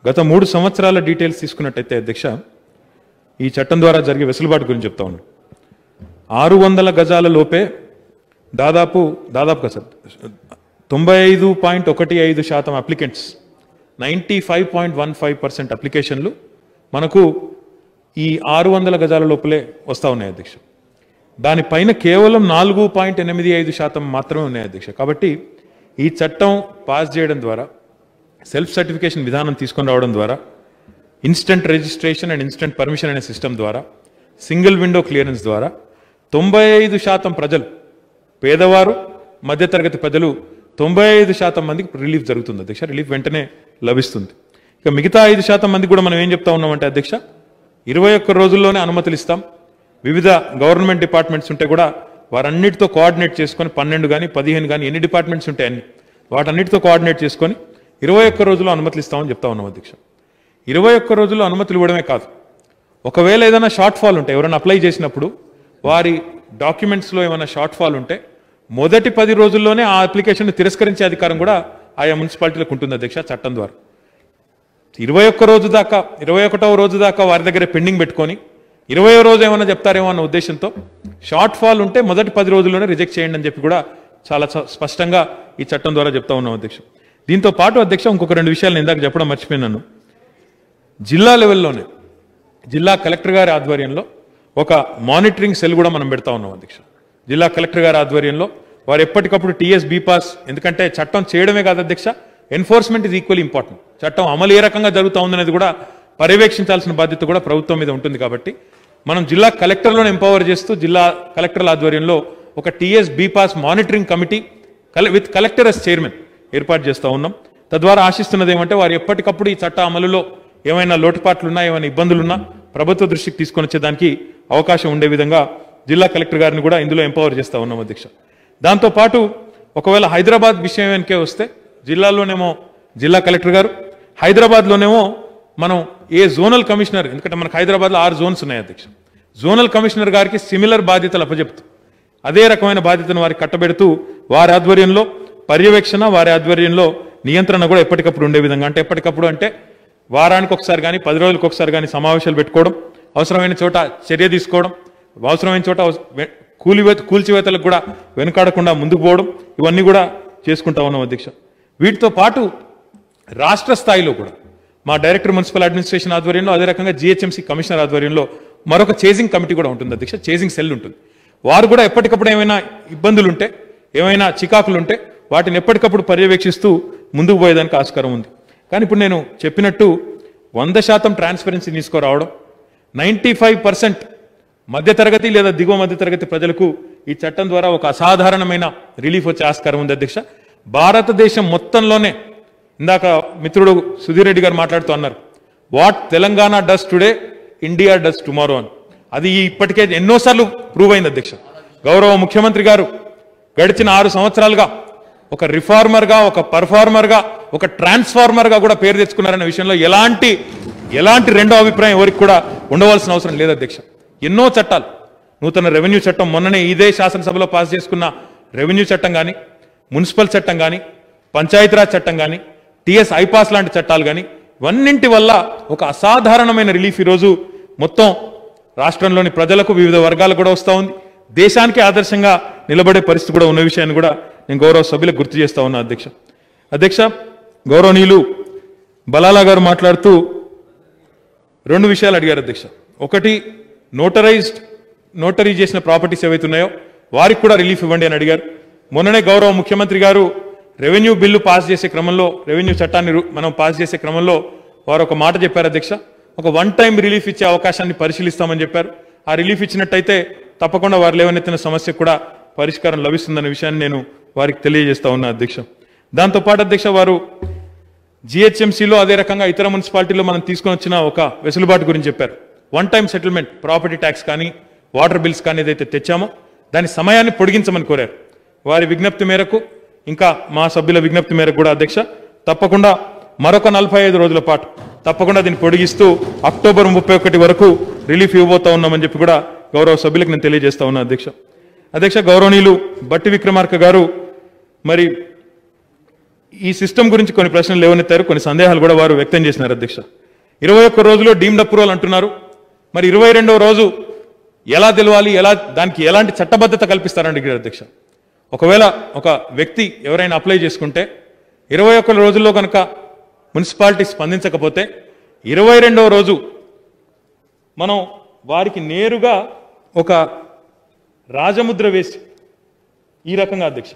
గత మూడు సంవత్సరాల డీటెయిల్స్ తీసుకున్నట్టయితే అధ్యక్ష ఈ చట్టం ద్వారా జరిగే వెసులుబాటు గురించి చెప్తా ఉన్నాను ఆరు వందల గజాల లోపే దాదాపు దాదాపుగా సార్ తొంభై ఐదు పాయింట్ ఒకటి ఐదు శాతం applicants ninety five point one five percent అప్లికేషన్లు మనకు ఈ ఆరు వందల గజాల లోపలే వస్తూ ఉన్నాయి అధ్యక్ష దానిపైన కేవలం నాలుగు పాయింట్ ఎనిమిది ఐదు శాతం మాత్రమే ఉన్నాయి అధ్యక్ష కాబట్టి ఈ చట్టం పాస్ చేయడం ద్వారా సెల్ఫ్ సర్టిఫికేషన్ విధానం తీసుకొని రావడం ద్వారా instant registration and instant permission అనే సిస్టమ్ ద్వారా సింగిల్ విండో క్లియరెన్స్ ద్వారా తొంభై ఐదు శాతం ప్రజలు పేదవారు మధ్యతరగతి ప్రజలు తొంభై ఐదు శాతం మందికి రిలీఫ్ జరుగుతుంది అధ్యక్ష రిలీఫ్ వెంటనే లభిస్తుంది ఇక మిగతా ఐదు శాతం మందికి కూడా మనం ఏం చెప్తా ఉన్నామంటే అధ్యక్ష ఇరవై ఒక్క రోజుల్లోనే అనుమతులు ఇస్తాం వివిధ గవర్నమెంట్ డిపార్ట్మెంట్స్ ఉంటే కూడా వారన్నిటితో కోఆర్డినేట్ చేసుకొని పన్నెండు కానీ పదిహేను కానీ ఎన్ని డిపార్ట్మెంట్స్ ఉంటాయి అన్ని వాటన్నిటితో కోఆర్డినేట్ చేసుకొని ఇరవై ఒక్క రోజుల్లో అనుమతులు ఇస్తామని చెప్తా ఉన్నాం అధ్యక్ష ఇరవై ఒక్క రోజుల్లో అనుమతులు ఇవ్వడమే కాదు ఒకవేళ ఏదైనా షార్ట్ ఫాల్ ఉంటే ఎవరైనా అప్లై చేసినప్పుడు వారి డాక్యుమెంట్స్లో ఏమైనా షార్ట్ ఫాల్ ఉంటే మొదటి పది రోజుల్లోనే ఆ అప్లికేషన్ తిరస్కరించే అధికారం కూడా ఆయా మున్సిపాలిటీలకు ఉంటుంది అధ్యక్ష చట్టం ద్వారా ఇరవై ఒక్క రోజు దాకా ఇరవై ఒకటవ రోజు దాకా వారి దగ్గర పెండింగ్ పెట్టుకొని ఇరవై రోజు ఏమైనా చెప్తారేమో అన్న ఉద్దేశంతో షార్ట్ ఫాల్ ఉంటే మొదటి పది రోజుల్లోనే రిజెక్ట్ చేయండి అని చెప్పి కూడా చాలా చ- స్పష్టంగా ఈ చట్టం ద్వారా చెప్తా ఉన్నాం అధ్యక్ష దీంతో పాటు అధ్యక్ష ఇంకొక రెండు విషయాలు నేను ఇందాక చెప్పడం మర్చిపోయినాను జిల్లా లెవెల్లోనే జిల్లా కలెక్టర్ గారి ఆధ్వర్యంలో ఒక మానిటరింగ్ సెల్ కూడా మనం పెడతా ఉన్నాం అధ్యక్ష జిల్లా కలెక్టర్ గారి ఆధ్వర్యంలో వారు ఎప్పటికప్పుడు టీఎస్ బీపాస్ ఎందుకంటే చట్టం చేయడమే కాదు అధ్యక్ష ఎన్ఫోర్స్మెంట్ ఇస్ ఈక్వల్ ఇంపార్టెంట్ చట్టం అమలు ఏ రకంగా జరుగుతూ ఉందనేది కూడా పర్యవేక్షించాల్సిన బాధ్యత కూడా ప్రభుత్వం మీద ఉంటుంది కాబట్టి మనం జిల్లా కలెక్టర్లను ఎంపవర్ చేస్తూ జిల్లా కలెక్టర్ల ఆధ్వర్యంలో ఒక టీఎస్ బీపాస్ మానిటరింగ్ కమిటీ కల విత్ కలెక్టర్ as చైర్మన్ ఏర్పాటు చేస్తూ ఉన్నాం తద్వారా ఆశిస్తున్నది ఏమంటే వారు ఎప్పటికప్పుడు ఈ చట్ట అమలులో ఏమైనా లోటుపాట్లున్నా ఏమైనా ఇబ్బందులున్నా ప్రభుత్వ దృష్టికి తీసుకొని వచ్చేదానికి అవకాశం ఉండే విధంగా జిల్లా కలెక్టర్ గారిని కూడా ఇందులో ఎంపవర్ చేస్తా ఉన్నాం అధ్యక్ష దాంతోపాటు ఒకవేళ హైదరాబాద్ విషయానికే వస్తే జిల్లాలోనేమో జిల్లా కలెక్టర్ గారు హైదరాబాద్లోనేమో మనం ఏ జోనల్ కమిషనర్ ఎందుకంటే మనకు హైదరాబాద్లో ఆరు జోన్స్ ఉన్నాయి అధ్యక్ష జోనల్ కమిషనర్ గారికి సిమిలర్ బాధ్యతలు అప్పచెప్తూ అదే రకమైన బాధ్యతను వారికి కట్టబెడుతూ వారి ఆధ్వర్యంలో పర్యవేక్షణ వారి ఆధ్వర్యంలో నియంత్రణ కూడా ఎప్పటికప్పుడు ఉండే విధంగా అంటే ఎప్పటికప్పుడు అంటే వారానికి ఒకసారి కానీ పది రోజులకు ఒకసారి కానీ సమావేశాలు పెట్టుకోవడం అవసరమైన చోట చర్య తీసుకోవడం అవసరమైన చోట అవస- వె- కూలివేత కూల్చివేతలకు కూడా వెనుకాడకుండా ముందుకు పోవడం ఇవన్నీ కూడా చేసుకుంటా ఉన్నాం అధ్యక్ష వీటితో పాటు రాష్ట్ర స్థాయిలో కూడా మా డైరెక్టర్ మున్సిపల్ అడ్మినిస్ట్రేషన్ ఆధ్వర్యంలో అదే రకంగా జిహెచ్ఎంసీ కమిషనర్ ఆధ్వర్యంలో మరొక చేజింగ్ కమిటీ కూడా ఉంటుంది అధ్యక్ష చేజింగ్ సెల్ ఉంటుంది వారు కూడా ఎప్పటికప్పుడు ఏమైనా ఇబ్బందులు ఉంటే ఏమైనా చికాకులు ఉంటే వాటిని ఎప్పటికప్పుడు పర్యవేక్షిస్తూ ముందుకు పోయేదానికి ఆస్కారం ఉంది కానీ ఇప్పుడు నేను చెప్పినట్టు వంద శాతం ట్రాన్స్పరెన్సీ తీసుకురావడం నైంటీ ఫైవ్ పర్సెంట్ మధ్యతరగతి లేదా దిగువ మధ్యతరగతి ప్రజలకు ఈ చట్టం ద్వారా ఒక అసాధారణమైన రిలీఫ్ వచ్చే ఆస్కారం ఉంది అధ్యక్ష భారతదేశం మొత్తంలోనే ఇందాక మిత్రుడు సుధీర్ రెడ్డి గారు మాట్లాడుతూ అన్నారు what Telangana does today India does tomorrow అని అది ఇప్పటికే ఎన్నోసార్లు ప్రూవ్ అయింది అధ్యక్ష గౌరవ ముఖ్యమంత్రి గారు గడిచిన ఆరు సంవత్సరాలుగా ఒక రిఫార్మర్గా ఒక పర్ఫార్మర్గా ఒక ట్రాన్స్ఫార్మర్గా కూడా పేరు తెచ్చుకున్నారనే విషయంలో ఎలాంటి ఎలాంటి రెండో అభిప్రాయం ఎవరికి కూడా ఉండవలసిన అవసరం లేదు అధ్యక్ష ఎన్నో చట్టాలు నూతన రెవెన్యూ చట్టం మొన్ననే ఇదే శాసనసభలో పాస్ చేసుకున్న రెవెన్యూ చట్టం కానీ మున్సిపల్ చట్టం కానీ పంచాయతీరాజ్ చట్టం కానీ టిఎస్ ఐపాస్ లాంటి చట్టాలు కానీ ఇవన్నింటి వల్ల ఒక అసాధారణమైన రిలీఫ్ ఈరోజు మొత్తం రాష్ట్రంలోని ప్రజలకు వివిధ వర్గాలకు కూడా వస్తూ ఉంది దేశానికి ఆదర్శంగా నిలబడే పరిస్థితి కూడా ఉన్న విషయాన్ని కూడా నేను గౌరవ సభ్యులకు గుర్తు చేస్తా ఉన్నా అధ్యక్ష అధ్యక్ష గౌరవనీయులు బలాలా గారు మాట్లాడుతూ రెండు విషయాలు అడిగారు అధ్యక్ష ఒకటి నోటరైజ్డ్ నోటరీ చేసిన ప్రాపర్టీస్ ఏవైతే ఉన్నాయో వారికి కూడా రిలీఫ్ ఇవ్వండి అని అడిగారు మొన్ననే గౌరవ ముఖ్యమంత్రి గారు రెవెన్యూ బిల్లు పాస్ చేసే క్రమంలో రెవెన్యూ చట్టాన్ని రు- మనం పాస్ చేసే క్రమంలో వారు ఒక మాట చెప్పారు అధ్యక్ష ఒక వన్ టైం రిలీఫ్ ఇచ్చే అవకాశాన్ని పరిశీలిస్తామని చెప్పారు ఆ రిలీఫ్ ఇచ్చినట్టయితే తప్పకుండా వారు లేవనెత్తిన సమస్యకు కూడా పరిష్కారం లభిస్తుందన్న విషయాన్ని నేను వారికి తెలియజేస్తా ఉన్నా అధ్యక్ష దాంతోపాటు అధ్యక్ష వారు జిహెచ్ఎంసీలో అదే రకంగా ఇతర మున్సిపాలిటీలో మనం తీసుకొని వచ్చిన ఒక వెసులుబాటు గురించి చెప్పారు one time settlement property tax కానీ వాటర్ బిల్స్ కానీ ఏదైతే తెచ్చామో దాని సమయాన్ని పొడిగించమని కోరారు వారి విజ్ఞప్తి మేరకు ఇంకా మా సభ్యుల విజ్ఞప్తి మేరకు కూడా అధ్యక్ష తప్పకుండా మరొక నలభై ఐదు రోజుల పాటు తప్పకుండా దీన్ని పొడిగిస్తూ అక్టోబర్ ముప్పై ఒకటి వరకు రిలీఫ్ ఇవ్వబోతా ఉన్నామని చెప్పి కూడా గౌరవ సభ్యులకు నేను తెలియజేస్తా ఉన్నా అధ్యక్ష అధ్యక్ష గౌరవనీయులు బట్టి విక్రమార్క గారు మరి ఈ సిస్టమ్ గురించి కొన్ని ప్రశ్నలు లేవనెత్తారు కొన్ని సందేహాలు కూడా వారు వ్యక్తం చేసినారు అధ్యక్ష ఇరవై ఒక్క రోజులో డీమ్డ్ అప్రూవల్ అంటున్నారు మరి ఇరవై రెండవ రోజు ఎలా తెలవాలి ఎలా దానికి ఎలాంటి చట్టబద్ధత కల్పిస్తారని అడిగారు అధ్యక్ష ఒకవేళ ఒక వ్యక్తి ఎవరైనా అప్లై చేసుకుంటే ఇరవై ఒక్క రోజుల్లో కనుక మున్సిపాలిటీ స్పందించకపోతే ఇరవై రెండవ రోజు మనం వారికి నేరుగా ఒక రాజముద్ర వేసి ఈ రకంగా అధ్యక్ష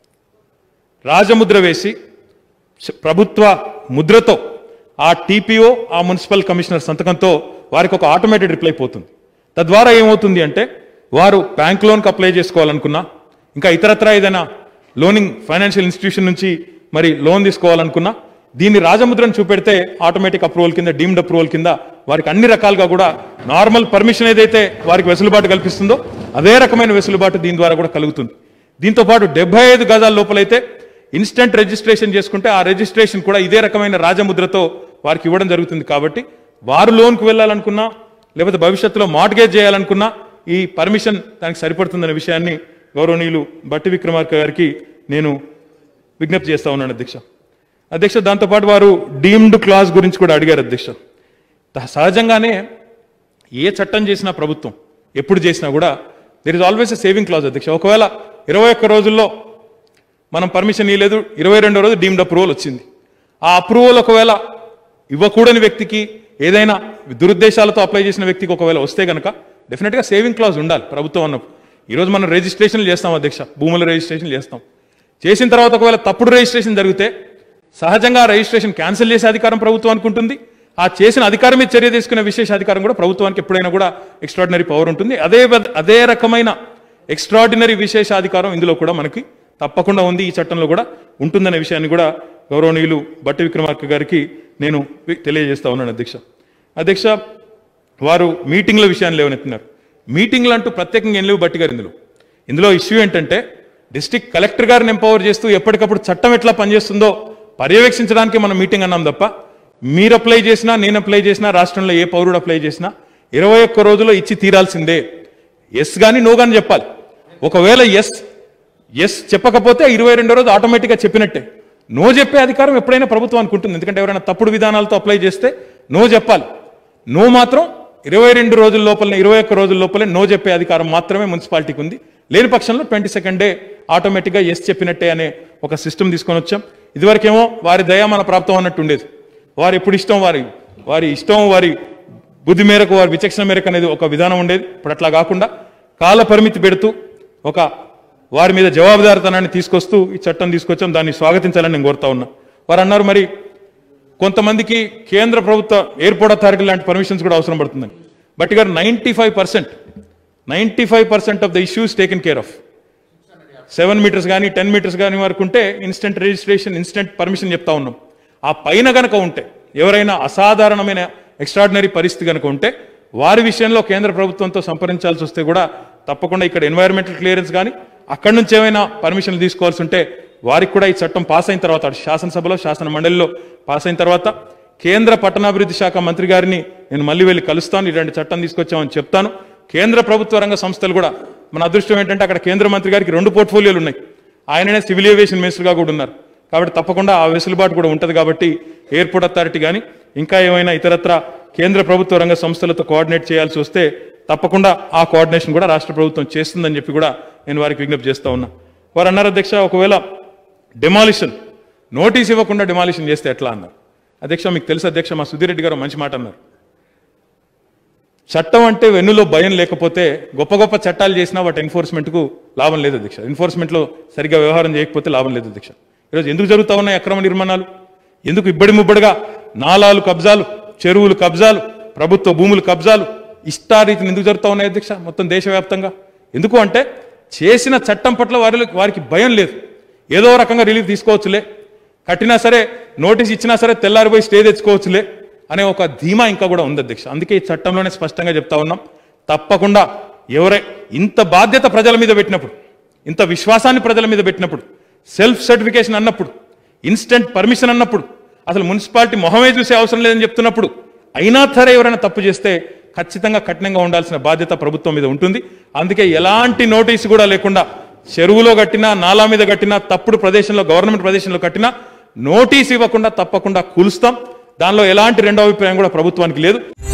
రాజముద్ర వేసి చ- ప్రభుత్వ ముద్రతో ఆ టీపీఓ ఆ మున్సిపల్ కమిషనర్ సంతకంతో వారికి ఒక ఆటోమేటెడ్ రిప్లై పోతుంది తద్వారా ఏమవుతుంది అంటే వారు బ్యాంక్ లోన్కి అప్లై చేసుకోవాలనుకున్నా ఇంకా ఇతరత్ర ఏదైనా లోనింగ్ ఫైనాన్షియల్ ఇన్స్టిట్యూషన్ నుంచి మరి లోన్ తీసుకోవాలనుకున్నా దీన్ని రాజముద్రను చూపెడితే ఆటోమేటిక్ అప్రూవల్ కింద డీమ్డ్ అప్రూవల్ కింద వారికి అన్ని రకాలుగా కూడా నార్మల్ పర్మిషన్ ఏదైతే వారికి వెసులుబాటు కల్పిస్తుందో అదే రకమైన వెసులుబాటు దీని ద్వారా కూడా కలుగుతుంది దీంతో పాటు డెబ్బై ఐదు గజాల లోపలైతే ఇన్స్టెంట్ రిజిస్ట్రేషన్ చేసుకుంటే ఆ రిజిస్ట్రేషన్ కూడా ఇదే రకమైన రాజముద్రతో వారికి ఇవ్వడం జరుగుతుంది కాబట్టి వారు లోన్కు వెళ్ళాలనుకున్నా లేకపోతే భవిష్యత్తులో మార్ట్గేజ్ చేయాలనుకున్నా ఈ పర్మిషన్ దానికి సరిపడుతుందనే విషయాన్ని గౌరవనీయులు బట్టి విక్రమార్క గారికి నేను విజ్ఞప్తి చేస్తా ఉన్నాను అధ్యక్ష అధ్యక్ష దాంతోపాటు వారు డీమ్డ్ క్లాస్ గురించి కూడా అడిగారు అధ్యక్ష త- సహజంగానే ఏ చట్టం చేసినా ప్రభుత్వం ఎప్పుడు చేసినా కూడా there is always a saving clause అధ్యక్ష ఒకవేళ ఇరవై ఒక్క రోజుల్లో మనం పర్మిషన్ ఇవ్వలేదు ఇరవై రెండో రోజు డీమ్డ్ అప్రూవల్ వచ్చింది ఆ అప్రూవల్ ఒకవేళ ఇవ్వకూడని వ్యక్తికి ఏదైనా దురుద్దేశాలతో అప్లై చేసిన వ్యక్తికి ఒకవేళ వస్తే కనుక డెఫినెట్గా సేవింగ్ క్లాజ్ ఉండాలి ప్రభుత్వం అన్నప్పుడు ఈరోజు మనం రిజిస్ట్రేషన్లు చేస్తాం అధ్యక్ష భూముల రిజిస్ట్రేషన్ చేస్తాం చేసిన తర్వాత ఒకవేళ తప్పుడు రిజిస్ట్రేషన్ జరిగితే సహజంగా ఆ రిజిస్ట్రేషన్ క్యాన్సిల్ చేసే అధికారం ప్రభుత్వానికి ఉంటుంది ఆ చేసిన అధికారం మీద చర్య తీసుకునే విశేష అధికారం కూడా ప్రభుత్వానికి ఎప్పుడైనా కూడా ఎక్స్ట్రాడినరీ పవర్ ఉంటుంది అదే విధ- అదే రకమైన ఎక్స్ట్రాడినరీ విశేష అధికారం ఇందులో కూడా మనకి తప్పకుండా ఉంది ఈ చట్టంలో కూడా ఉంటుందనే విషయాన్ని కూడా గౌరవనీయులు బట్టి విక్రమార్క గారికి నేను వి- తెలియజేస్తా ఉన్నాను అధ్యక్ష అధ్యక్ష వారు మీటింగ్ల విషయాన్ని లేవనెత్తినారు మీటింగ్లు అంటూ ప్రత్యేకంగా ఏం లేవు బట్టి గారు ఇందులో ఇందులో ఇష్యూ ఏంటంటే డిస్టిక్ కలెక్టర్ గారిని ఎంపవర్ చేస్తూ ఎప్పటికప్పుడు చట్టం ఎట్లా పనిచేస్తుందో పర్యవేక్షించడానికి మనం మీటింగ్ అన్నాం తప్ప మీరు అప్లై చేసినా నేను అప్లై చేసినా రాష్ట్రంలో ఏ పౌరుడు అప్లై చేసినా ఇరవై ఒక్క రోజుల్లో ఇచ్చి తీరాల్సిందే ఎస్ కానీ నో కానీ చెప్పాలి ఒకవేళ ఎస్ ఎస్ చెప్పకపోతే ఇరవై రెండో రోజు ఆటోమేటిక్గా చెప్పినట్టే నో చెప్పే అధికారం ఎప్పుడైనా ప్రభుత్వానికి ఉంటుంది ఎందుకంటే ఎవరైనా తప్పుడు విధానాలతో అప్లై చేస్తే నో చెప్పాలి నో మాత్రం ఇరవై రెండు రోజుల లోపలనే ఇరవై ఒక్క రోజుల లోపలే నో చెప్పే అధికారం మాత్రమే మున్సిపాలిటీకి ఉంది లేని పక్షంలో ట్వంటీ సెకండ్ డే ఆటోమేటిక్గా ఎస్ చెప్పినట్టే అనే ఒక సిస్టమ్ తీసుకొని వచ్చాం ఇదివరకేమో వారి దయ మన ప్రాప్తం అన్నట్టు ఉండేది వారు ఎప్పుడు ఇష్టం వారి వారి ఇష్టం వారి బుద్ధి మేరకు వారి విచక్షణ మేరకు అనేది ఒక విధానం ఉండేది ఇప్పుడు అట్లా కాకుండా కాల పరిమితి పెడుతూ ఒక వారి మీద జవాబుదారితనాన్ని తీసుకొస్తూ ఈ చట్టం తీసుకొచ్చాం దాన్ని స్వాగతించాలని నేను కోరుతా ఉన్నా వారు అన్నారు మరి కొంతమందికి కేంద్ర ప్రభుత్వ ఎయిర్పోర్ట్ అథారిటీ లాంటి పర్మిషన్స్ కూడా అవసరం పడుతుందని బట్ గారు ninety five percent ninety five percent of the issues taken care of seven metres కానీ టెన్ మీటర్స్ కానీ వరకు ఉంటే ఇన్స్టెంట్ రిజిస్ట్రేషన్ ఇన్స్టెంట్ పర్మిషన్ చెప్తా ఉన్నాం ఆ పైన గనక ఉంటే ఎవరైనా అసాధారణమైన ఎక్స్ట్రాడినరీ పరిస్థితి గనక ఉంటే వారి విషయంలో కేంద్ర ప్రభుత్వంతో సంప్రదించాల్సి వస్తే కూడా తప్పకుండా ఇక్కడ ఎన్వైరన్మెంటల్ క్లియరెన్స్ కానీ అక్కడి నుంచి ఏమైనా పర్మిషన్లు తీసుకోవాల్సి ఉంటే వారికి కూడా ఈ చట్టం పాస్ అయిన తర్వాత అటు శాసనసభలో శాసన మండలిలో పాస్ అయిన తర్వాత కేంద్ర పట్టణాభివృద్ధి శాఖ మంత్రి గారిని నేను మళ్ళీ వెళ్ళి కలుస్తాను ఇలాంటి చట్టం తీసుకొచ్చామని చెప్తాను కేంద్ర ప్రభుత్వ రంగ సంస్థలు కూడా మన అదృష్టం ఏంటంటే అక్కడ కేంద్ర మంత్రి గారికి రెండు పోర్ట్ఫోలియోలు ఉన్నాయి ఆయననే సివిల్ ఏవియేషన్ మినిస్టర్గా కూడా ఉన్నారు కాబట్టి తప్పకుండా ఆ వెసులుబాటు కూడా ఉంటుంది కాబట్టి ఎయిర్పోర్ట్ అథారిటీ కానీ ఇంకా ఏమైనా ఇతరత్ర కేంద్ర ప్రభుత్వ రంగ సంస్థలతో కోఆర్డినేట్ చేయాల్సి వస్తే తప్పకుండా ఆ కోఆర్డినేషన్ కూడా రాష్ట్ర ప్రభుత్వం చేస్తుందని చెప్పి కూడా నేను వారికి విజ్ఞప్తి చేస్తా ఉన్నా వారు అన్నారు అధ్యక్ష ఒకవేళ డెమాలిషన్ నోటీస్ ఇవ్వకుండా డెమాలిషన్ చేస్తే ఎట్లా అన్నారు అధ్యక్ష మీకు తెలుసు అధ్యక్ష మా సుధీర్ రెడ్డి గారు మంచి మాట అన్నారు చట్టం అంటే వెన్నులో భయం లేకపోతే గొప్ప గొప్ప చట్టాలు చేసినా వాటి ఎన్ఫోర్స్మెంట్కు లాభం లేదు అధ్యక్ష ఎన్ఫోర్స్మెంట్లో సరిగ్గా వ్యవహారం చేయకపోతే లాభం లేదు అధ్యక్ష ఈరోజు ఎందుకు జరుగుతా ఉన్నాయి అక్రమ నిర్మాణాలు ఎందుకు ఇబ్బడి ముబ్బడిగా నాలాలు కబ్జాలు చెరువులు కబ్జాలు ప్రభుత్వ భూములు కబ్జాలు ఇష్టారీతిని ఎందుకు జరుగుతూ ఉన్నాయి అధ్యక్ష మొత్తం దేశవ్యాప్తంగా ఎందుకు అంటే చేసిన చట్టం పట్ల వారిలో వారికి భయం లేదు ఏదో రకంగా రిలీఫ్ తీసుకోవచ్చులే కట్టినా సరే నోటీస్ ఇచ్చినా సరే తెల్లారిపోయి స్టే తెచ్చుకోవచ్చులే అనే ఒక ధీమా ఇంకా కూడా ఉంది అధ్యక్ష అందుకే ఈ చట్టంలోనే స్పష్టంగా చెప్తా ఉన్నాం తప్పకుండా ఎవరై ఇంత బాధ్యత ప్రజల మీద పెట్టినప్పుడు ఇంత విశ్వాసాన్ని ప్రజల మీద పెట్టినప్పుడు సెల్ఫ్ సర్టిఫికేషన్ అన్నప్పుడు ఇన్స్టెంట్ పర్మిషన్ అన్నప్పుడు అసలు మున్సిపాలిటీ మొహమే చూసే అవసరం లేదని చెప్తున్నప్పుడు అయినా సరే ఎవరైనా తప్పు చేస్తే ఖచ్చితంగా కఠినంగా ఉండాల్సిన బాధ్యత ప్రభుత్వం మీద ఉంటుంది అందుకే ఎలాంటి నోటీసు కూడా లేకుండా చెరువులో కట్టినా నాలా మీద కట్టినా తప్పుడు ప్రదేశంలో గవర్నమెంట్ ప్రదేశంలో కట్టినా నోటీస్ ఇవ్వకుండా తప్పకుండా కూలుస్తాం దానిలో ఎలాంటి రెండో అభిప్రాయం కూడా ప్రభుత్వానికి లేదు